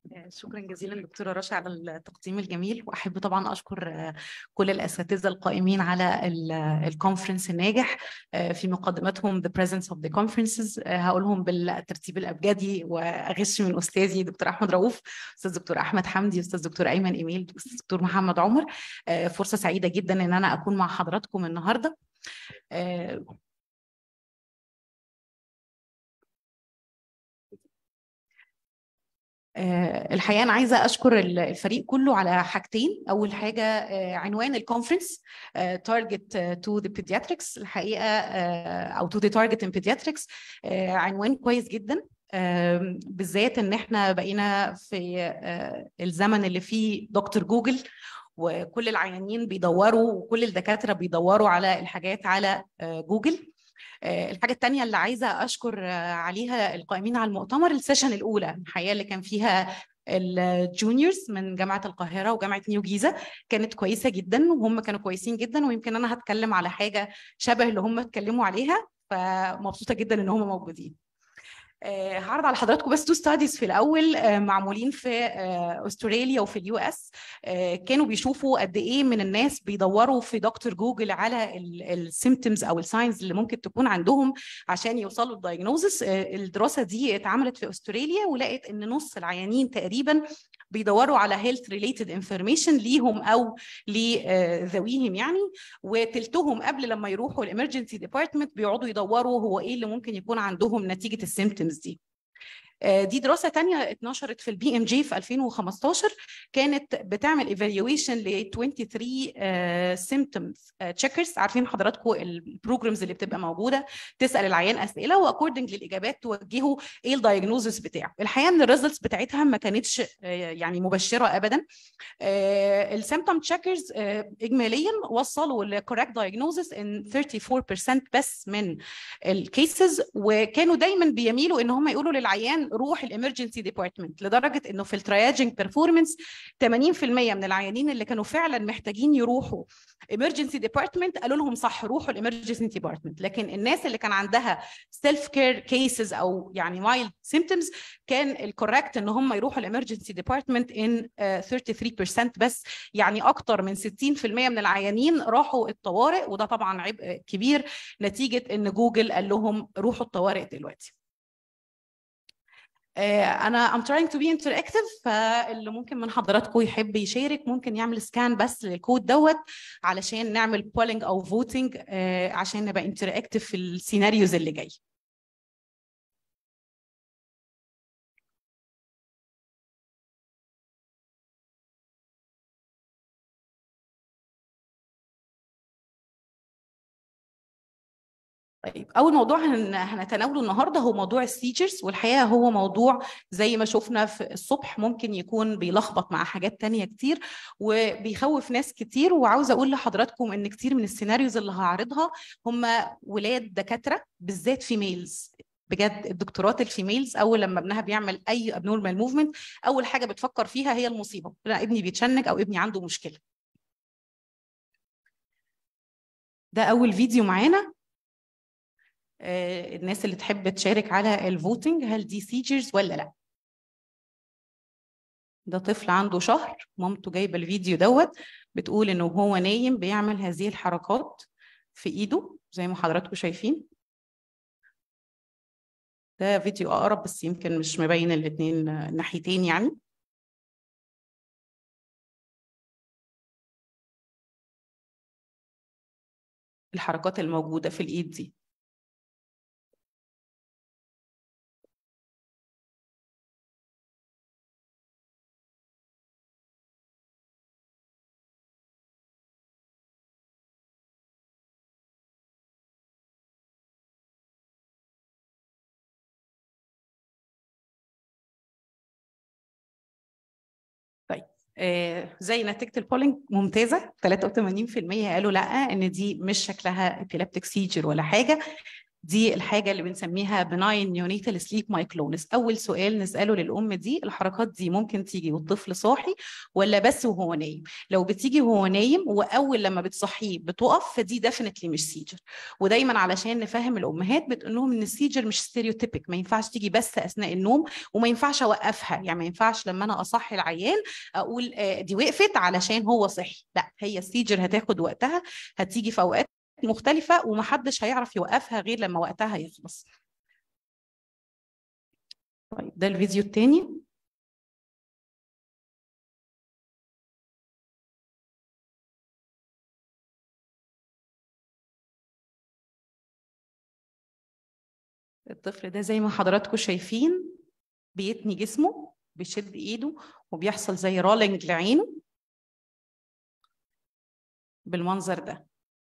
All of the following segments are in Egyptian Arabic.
شكرا جزيلا دكتوره رشا على التقديم الجميل واحب طبعا اشكر كل الاساتذه القائمين على الكونفرنس الناجح في مقدمتهم the presence of the conferences هقولهم بالترتيب الابجدي واغش من استاذي دكتور احمد رؤوف استاذ دكتور احمد حمدي استاذ دكتور ايمن ايميل استاذ دكتور محمد عمر فرصه سعيده جدا ان انا اكون مع حضراتكم النهارده الحقيقه انا عايزه اشكر الفريق كله على حاجتين اول حاجه عنوان الكونفرنس تارجت تو ذا بيدياتريكس الحقيقه او تو ذا تارجت ان بيدياتريكس عنوان كويس جدا بالذات ان احنا بقينا في الزمن اللي فيه دكتور جوجل وكل العيانين بيدوروا وكل الدكاتره بيدوروا على الحاجات على جوجل الحاجة الثانية اللي عايزة أشكر عليها القائمين على المؤتمر السيشن الأولى الحقيقة اللي كان فيها الجونيورز من جامعة القاهرة وجامعة نيو جيزة كانت كويسة جدا وهم كانوا كويسين جدا ويمكن أنا هتكلم على حاجة شبه اللي هم اتكلموا عليها فمبسوطة جدا إن هم موجودين هعرض على حضراتكم بس تو ستاديز في الاول معمولين في استراليا وفي اليو اس كانوا بيشوفوا قد ايه من الناس بيدوروا في دكتور جوجل على السيمتومز او الساينز اللي ممكن تكون عندهم عشان يوصلوا للدايجنوزس الدراسه دي اتعملت في استراليا ولقت ان نص العيانين تقريبا بيدوروا على هيلث ريليتد انفورميشن ليهم او لذويهم يعني وتلتهم قبل لما يروحوا الامرجنسي ديبارتمنت بيقعدوا يدوروا هو ايه اللي ممكن يكون عندهم نتيجه السيمتومز دي دي دراسه تانية اتنشرت في البي ام جي في 2015 كانت بتعمل ايفالويشن ل 23 سيمتومز تشيكرز عارفين حضراتكم البروجرامز اللي بتبقى موجوده تسال العيان اسئله واكوردنج للاجابات توجهه ايه الدايجنوزس بتاعه الحقيقه ان الريزلتس بتاعتها ما كانتش يعني مبشره ابدا السيمتوم تشيكرز اجماليا وصلوا لكوريكت دايجنوزس ان 34% بس من الكيسز وكانوا دايما بيميلوا ان هم يقولوا للعيان روح الامرجنسي ديبارتمنت لدرجه انه في الترياجنج بيرفورمانس 80% من العيانين اللي كانوا فعلا محتاجين يروحوا امرجنسي ديبارتمنت قالوا لهم صح روحوا الامرجنسي ديبارتمنت لكن الناس اللي كان عندها سيلف كير كيسز او يعني مايلد سيمتومز كان الكوريكت ان هم يروحوا الامرجنسي ديبارتمنت ان 33% بس يعني اكتر من 60% من العيانين راحوا الطوارئ وده طبعا عبء كبير نتيجه ان جوجل قال لهم روحوا الطوارئ دلوقتي انا I'm trying to be interactive فاللي ممكن من حضراتكم يحب يشارك ممكن يعمل سكان بس للكود دوت علشان نعمل بولينج او فوتنج عشان نبقى interactive في السيناريوز اللي جاي طيب اول موضوع هنتناوله النهارده هو موضوع السيجرز والحقيقه هو موضوع زي ما شفنا في الصبح ممكن يكون بيلخبط مع حاجات تانية كتير وبيخوف ناس كتير وعاوزه اقول لحضراتكم ان كتير من السيناريوز اللي هعرضها هم ولاد دكاتره بالذات فيميلز بجد الدكتورات الفيميلز اول لما ابنها بيعمل اي ابنورمال موفمنت اول حاجه بتفكر فيها هي المصيبه لا ابني بيتشنج او ابني عنده مشكله ده اول فيديو معانا الناس اللي تحب تشارك على الفوتنج هل دي سيجرز ولا لا ده طفل عنده شهر مامته جايبه الفيديو دوت بتقول انه هو نايم بيعمل هذه الحركات في ايده زي ما حضراتكم شايفين ده فيديو اقرب بس يمكن مش مبين الاثنين ناحيتين يعني الحركات الموجوده في الايد دي طيب آه زي نتيجه البولينج ممتازه 83% قالوا لا ان دي مش شكلها ابيلابتيك سيجر ولا حاجه دي الحاجه اللي بنسميها بناين نيونيتال سليب مايكلونس اول سؤال نساله للام دي الحركات دي ممكن تيجي والطفل صاحي ولا بس وهو نايم لو بتيجي وهو نايم واول لما بتصحيه بتقف فدي ديفينتلي مش سيجر ودايما علشان نفهم الامهات بتقول لهم ان السيجر مش ستيريوتيبك ما ينفعش تيجي بس اثناء النوم وما ينفعش اوقفها يعني ما ينفعش لما انا اصحي العيان اقول دي وقفت علشان هو صحي لا هي السيجر هتاخد وقتها هتيجي في اوقات مختلفة ومحدش هيعرف يوقفها غير لما وقتها يخلص طيب ده الفيديو التاني الطفل ده زي ما حضراتكم شايفين بيتني جسمه بيشد ايده وبيحصل زي رولينج لعينه بالمنظر ده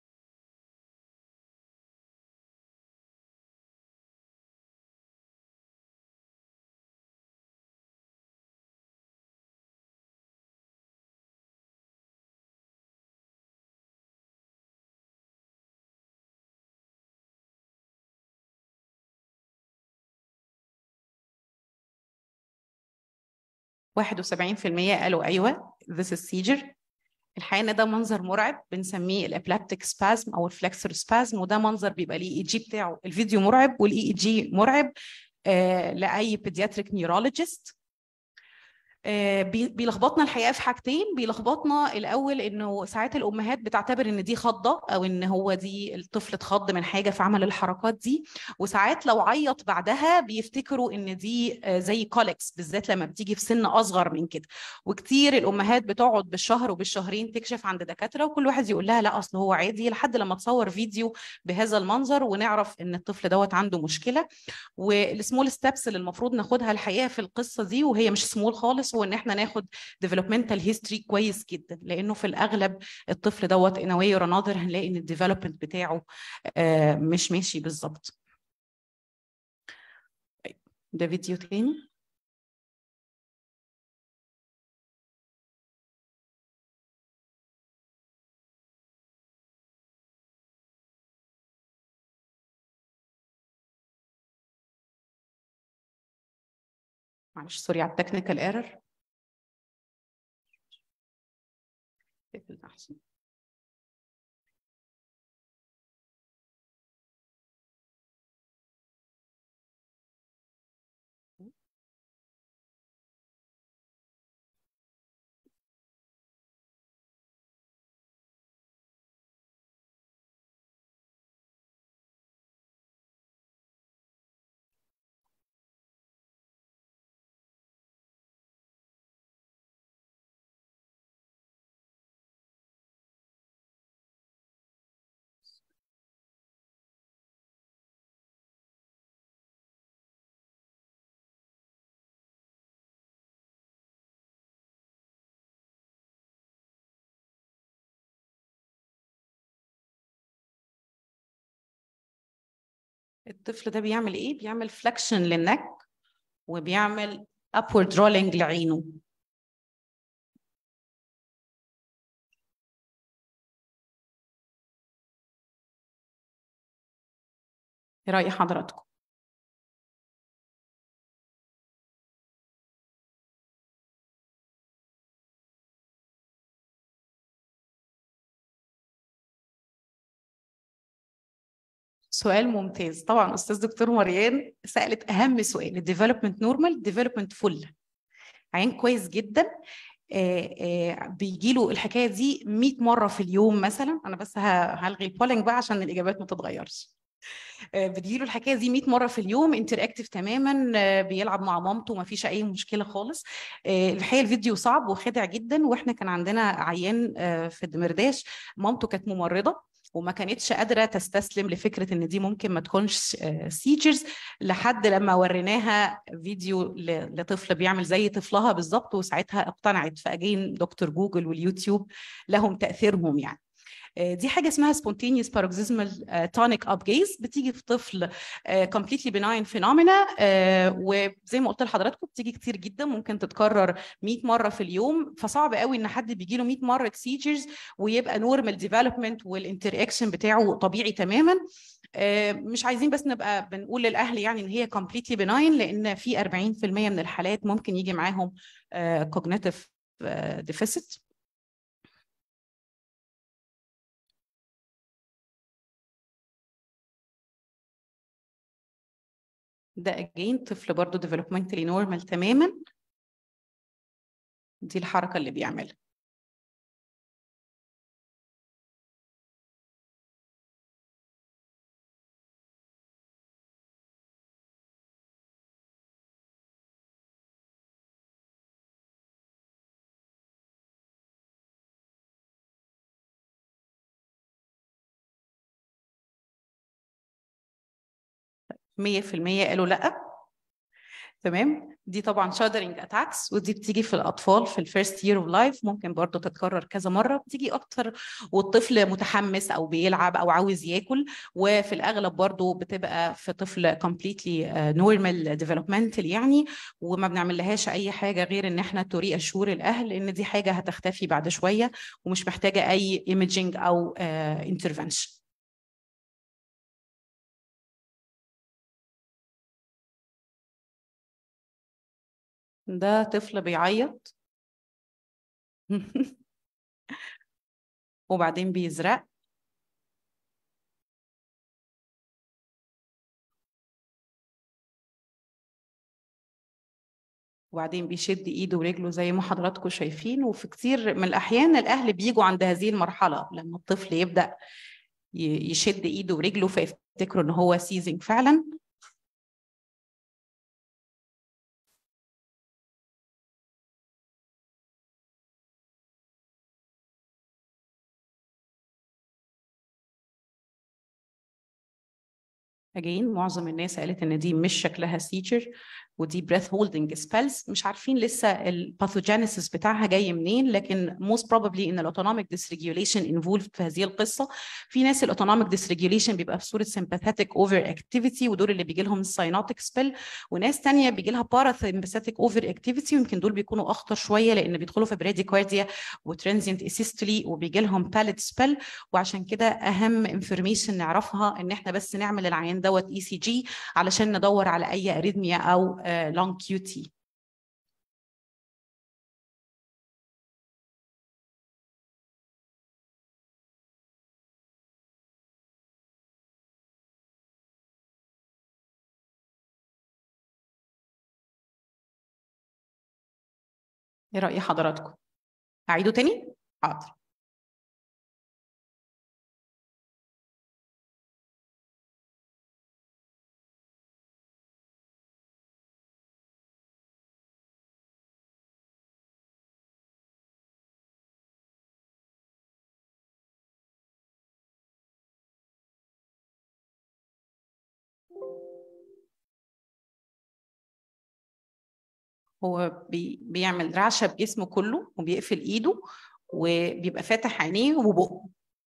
واحد وسبعين في المية قالوا أيوة this is seizure الحقيقة إن ده منظر مرعب بنسميه الابلابتيك سبازم أو الفلكسور سبازم وده منظر بيبقى ليه اي جي بتاعه الفيديو مرعب والاي جي مرعب آه لأي بيدياتريك نيورولوجيست بيلخبطنا الحقيقه في حاجتين بيلخبطنا الاول انه ساعات الامهات بتعتبر ان دي خضه او ان هو دي الطفل اتخض من حاجه فعمل الحركات دي وساعات لو عيط بعدها بيفتكروا ان دي زي كوليكس بالذات لما بتيجي في سن اصغر من كده وكتير الامهات بتقعد بالشهر وبالشهرين تكشف عند دكاتره وكل واحد يقول لها لا اصل هو عادي لحد لما تصور فيديو بهذا المنظر ونعرف ان الطفل دوت عنده مشكله والسمول ستابس اللي المفروض ناخدها الحقيقه في القصه دي وهي مش سمول خالص هو ان احنا ناخد ديفلوبمنتال هيستوري كويس جدا لانه في الاغلب الطفل دوت ان واي اور انذر هنلاقي ان الديفلوبمنت بتاعه مش ماشي بالظبط ده فيديو تاني معلش سوري على التكنيكال ايرور احسن الطفل ده بيعمل ايه؟ بيعمل فلكشن للنك وبيعمل upward rolling لعينه ايه رأي حضراتكم؟ سؤال ممتاز طبعا استاذ دكتور مريان سالت اهم سؤال الديفلوبمنت نورمال ديفلوبمنت فل عين كويس جدا بيجي له الحكايه دي 100 مره في اليوم مثلا انا بس هلغي البولينج بقى عشان الاجابات ما تتغيرش بتجيله الحكايه دي 100 مره في اليوم انتراكتيف تماما بيلعب مع مامته ما فيش اي مشكله خالص الحقيقه الفيديو صعب وخدع جدا واحنا كان عندنا عيان في الدمرداش مامته كانت ممرضه وما كانتش قادره تستسلم لفكره ان دي ممكن ما تكونش سيجرز لحد لما وريناها فيديو لطفل بيعمل زي طفلها بالظبط وساعتها اقتنعت فاجين دكتور جوجل واليوتيوب لهم تاثيرهم يعني دي حاجه اسمها spontaneous paroxysmal tonic up gaze بتيجي في طفل completely benign phenomena وزي ما قلت لحضراتكم بتيجي كتير جدا ممكن تتكرر 100 مره في اليوم فصعب قوي ان حد بيجي له 100 مره سيجرز ويبقى نورمال ديفلوبمنت والانتراكشن بتاعه طبيعي تماما آه، مش عايزين بس نبقى بنقول للاهل يعني ان هي completely benign لان في 40% من الحالات ممكن يجي معاهم آه، cognitive آه، deficit ده again طفل برضه developmentally normal تماما دي الحركة اللي بيعملها مية في المية قالوا لأ تمام دي طبعا شادرنج اتاكس ودي بتيجي في الاطفال في الفيرست يير اوف لايف ممكن برضو تتكرر كذا مره بتيجي اكتر والطفل متحمس او بيلعب او عاوز ياكل وفي الاغلب برضو بتبقى في طفل completely نورمال ديفلوبمنتال يعني وما بنعمل لهاش اي حاجه غير ان احنا توري اشور الاهل ان دي حاجه هتختفي بعد شويه ومش محتاجه اي ايمجينج او انترفنشن ده طفل بيعيط وبعدين بيزرق وبعدين بيشد ايده ورجله زي ما حضراتكم شايفين وفي كتير من الاحيان الاهل بيجوا عند هذه المرحله لما الطفل يبدا ي- يشد ايده ورجله فيفتكروا ان هو سيزنج فعلا again معظم الناس قالت ان دي مش شكلها سيجر ودي breath holding spells مش عارفين لسه الباثوجينيسيس بتاعها جاي منين لكن most probably ان الاوتونوميك dysregulation involved في هذه القصه في ناس الاوتونوميك dysregulation بيبقى في صوره sympathetic over activity ودول اللي بيجي لهم الساينوتيك سبيل وناس تانية بيجي لها parasympathetic over activity ويمكن دول بيكونوا اخطر شويه لان بيدخلوا في براديكارديا وترانزيانت اسيستولي وبيجي لهم باليت سبيل وعشان كده اهم انفورميشن نعرفها ان احنا بس نعمل العيان دوت اي سي جي علشان ندور على اي اريثميا او لونج كيو تي ايه رأي حضراتكم؟ أعيده تاني؟ حاضر هو بي بيعمل رعشة بجسمه كله وبيقفل ايده وبيبقى فاتح عينيه وبقه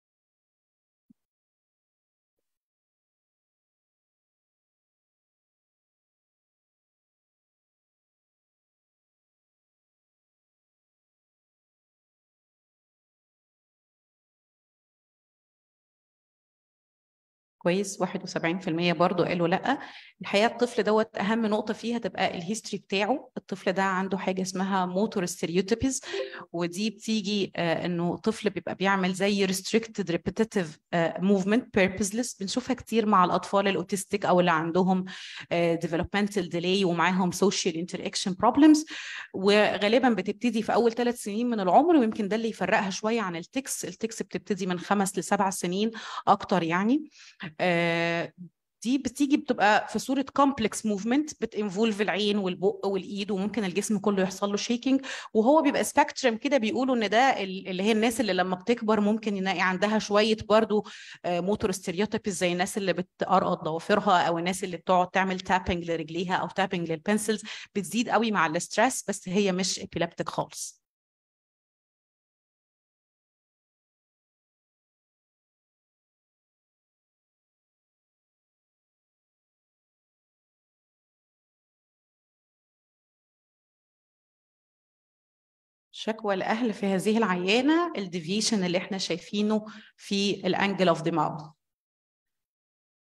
كويس 71% برضه قالوا لا الحقيقه الطفل دوت اهم نقطه فيها تبقى الهيستوري بتاعه الطفل ده عنده حاجه اسمها موتور ستيريوتيبيز ودي بتيجي آه انه طفل بيبقى بيعمل زي restricted repetitive آه movement purposeless بنشوفها كتير مع الاطفال الاوتستيك او اللي عندهم آه developmental delay ومعاهم social interaction problems وغالبا بتبتدي في اول ثلاث سنين من العمر ويمكن ده اللي يفرقها شويه عن التكس التكس بتبتدي من خمس لسبع سنين اكتر يعني آه، دي بتيجي بتبقى في صوره كومبلكس موفمنت بتنفولف العين والبق والايد وممكن الجسم كله يحصل له شيكينج وهو بيبقى سبيكترم كده بيقولوا ان ده ال- اللي هي الناس اللي لما بتكبر ممكن يلاقي عندها شويه برضو موتور ستيريوتيبس زي الناس اللي بتقرقط ضوافرها او الناس اللي بتقعد تعمل تابنج لرجليها او تابنج للبنسلز بتزيد قوي مع الاسترس بس هي مش ابيلابتيك خالص شكوى الأهل في هذه العيانة الديفيشن اللي احنا شايفينه في الانجل اوف ذا ماوث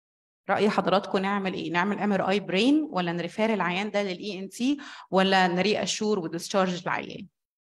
راي حضراتكم نعمل ايه نعمل ام ار اي برين ولا نريفير العيان ده للاي ان تي ولا نري اشور وديسشارج العيان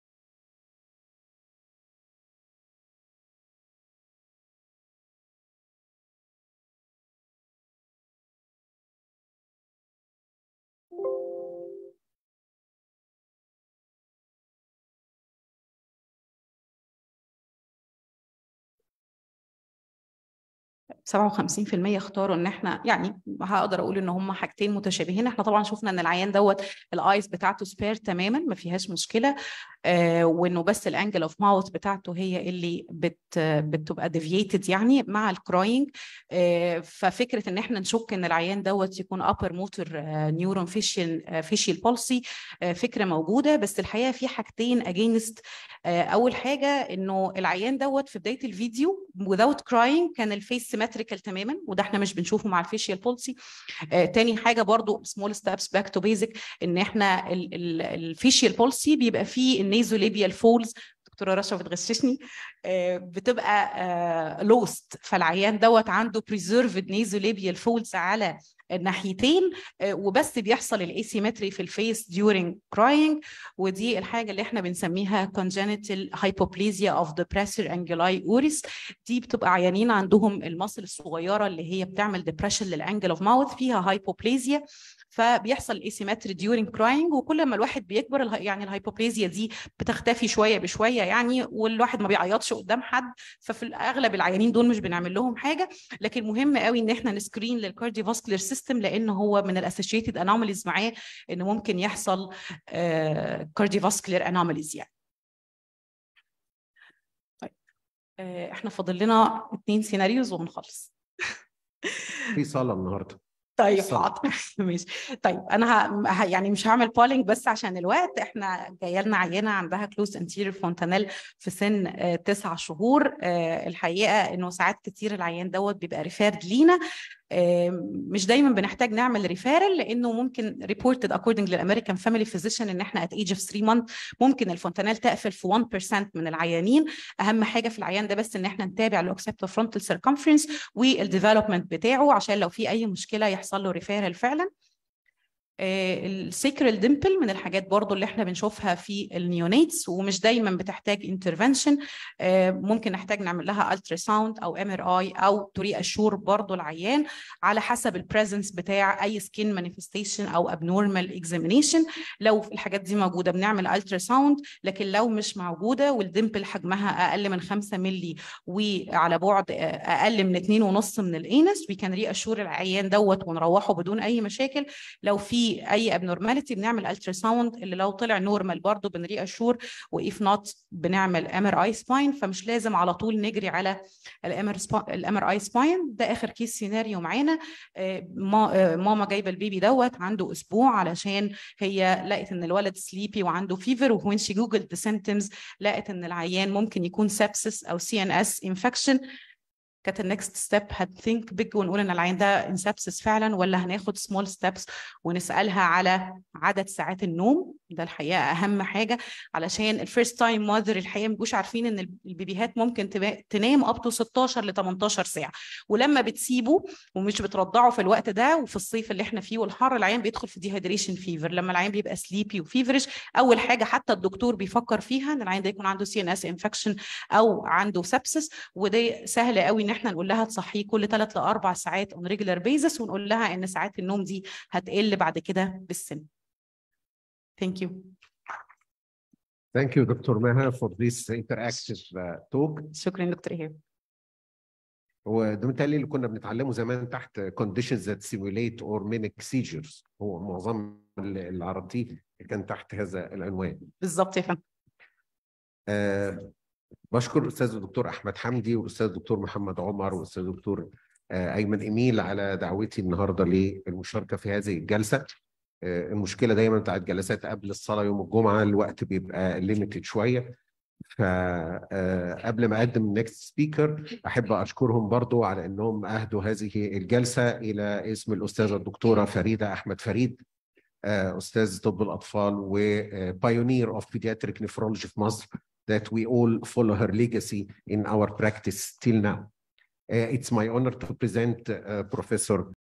سبعة وخمسين في المية اختاروا ان احنا يعني هقدر اقول ان هم حاجتين متشابهين احنا طبعا شفنا ان العيان دوت الايز بتاعته سبير تماما ما فيهاش مشكله آه وانه بس الانجل اوف ماوث بتاعته هي اللي بت بتبقى ديفييتد يعني مع الكراينج آه ففكره ان احنا نشك ان العيان دوت يكون ابر موتور نيورون فيشيال فيشيال بولسي فكره موجوده بس الحقيقه في حاجتين اجينست آه اول حاجه انه العيان دوت في بدايه الفيديو without crying كان الفيس سيمتريكال تماما وده احنا مش بنشوفه مع الفيشيال بولسي آه تاني حاجه برضو سمول ستابس باك تو بيزك ان احنا الفيشيال بولسي بيبقى فيه النيزوليبيال فولز دكتوره رشا بتغششني آه بتبقى لوست فالعيان دوت عنده بريزيرفد نيزوليبيال فولز على الناحيتين وبس بيحصل الاسيمتري في الفيس during crying ودي الحاجه اللي احنا بنسميها congenital hypoplasia of the pressure anguli oris دي بتبقى عيانين عندهم المصل الصغيره اللي هي بتعمل depression للانجل اوف ماوث فيها هايبوبليزيا فبيحصل الاسيمتري during crying وكل ما الواحد بيكبر يعني الهايبوبليزيا دي بتختفي شويه بشويه يعني والواحد ما بيعيطش قدام حد ففي الاغلب العيانين دول مش بنعمل لهم حاجه لكن مهم قوي ان احنا نسكرين للكارديوفاسكولار سيستم لان هو من الاسوشيتد انوماليز معاه ان ممكن يحصل كارديوفاسكولار انوماليز يعني طيب احنا فاضل لنا اثنين سيناريوز وهنخلص في صاله النهارده طيب حاضر ماشي طيب انا ه... يعني مش هعمل بولينج بس عشان الوقت احنا جايه لنا عينه عندها كلوز انتيريور فونتانيل في سن آه تسع شهور آه الحقيقه انه ساعات كتير العيان دوت بيبقى ريفيرد لينا مش دايما بنحتاج نعمل ريفيرال لانه ممكن ريبورتد اكوردنج للامريكان فاميلي فيزيشن ان احنا ات ايج اوف 3 مانث ممكن الفونتانيل تقفل في 1% من العيانين اهم حاجه في العيان ده بس ان احنا نتابع الاوكسبتو فرونتال سيركمفرنس والديفلوبمنت بتاعه عشان لو في اي مشكله يحصل له ريفيرال فعلا السيكرال ديمبل من الحاجات برضو اللي احنا بنشوفها في النيونيتس ومش دايما بتحتاج انترفنشن ممكن نحتاج نعمل لها الترا ساوند او ام ار اي او تري اشور برضو العيان على حسب البريزنس بتاع اي سكين مانيفستيشن او ابنورمال اكزامينيشن لو الحاجات دي موجوده بنعمل الترا ساوند لكن لو مش موجوده والديمبل حجمها اقل من 5 مللي وعلى بعد اقل من 2.5 من الانس وي كان ري اشور العيان دوت ونروحه بدون اي مشاكل لو في اي ابنورماليتي بنعمل الترا ساوند اللي لو طلع نورمال برضه بنري اشور واف نوت بنعمل ام ار اي سباين فمش لازم على طول نجري على الام ار اي سباين ده اخر كيس سيناريو معانا ماما جايبه البيبي دوت عنده اسبوع علشان هي لقت ان الولد سليبي وعنده فيفر وين شي جوجل ذا سيمتومز لقت ان العيان ممكن يكون سبسس او سي ان اس انفكشن كانت النكست ستيب هتثينك بيج ونقول ان العيان ده انسبسس فعلا ولا هناخد سمول ستيبس ونسالها على عدد ساعات النوم ده الحقيقه اهم حاجه علشان الفيرست تايم ماذر الحقيقه ما بيبقوش عارفين ان البيبيهات ممكن تنام اب تو 16 ل 18 ساعه ولما بتسيبه ومش بترضعه في الوقت ده وفي الصيف اللي احنا فيه والحر العيان بيدخل في ديهايدريشن فيفر لما العيان بيبقى سليبي وفيفرش اول حاجه حتى الدكتور بيفكر فيها ان العيان ده يكون عنده سي ان اس انفكشن او عنده سبسس وده سهل قوي ان احنا نقول لها تصحيه كل 3 ل 4 ساعات اون ريجولار بيزس ونقول لها ان ساعات النوم دي هتقل بعد كده بالسن Thank you. Thank you, Dr. Meha, for this interactive uh, talk. شكرا دكتور ايهاب. وده متهيألي اللي كنا بنتعلمه زمان تحت conditions that simulate or mimic seizures هو معظم اللي عرضتيه كان تحت هذا العنوان. بالظبط يا فندم. آه بشكر الاستاذ الدكتور احمد حمدي والاستاذ الدكتور محمد عمر والاستاذ الدكتور آه ايمن ايميل على دعوتي النهارده للمشاركه في هذه الجلسه. المشكله دايما بتاعت جلسات قبل الصلاه يوم الجمعه الوقت بيبقى ليميتد شويه فقبل ما اقدم النكست سبيكر احب اشكرهم برضو على انهم اهدوا هذه الجلسه الى اسم الاستاذه الدكتوره فريده احمد فريد استاذ طب الاطفال وبايونير اوف بيدياتريك نفرولوجي في مصر that we all follow her legacy in our practice till now. Uh, it's my honor to present uh, Professor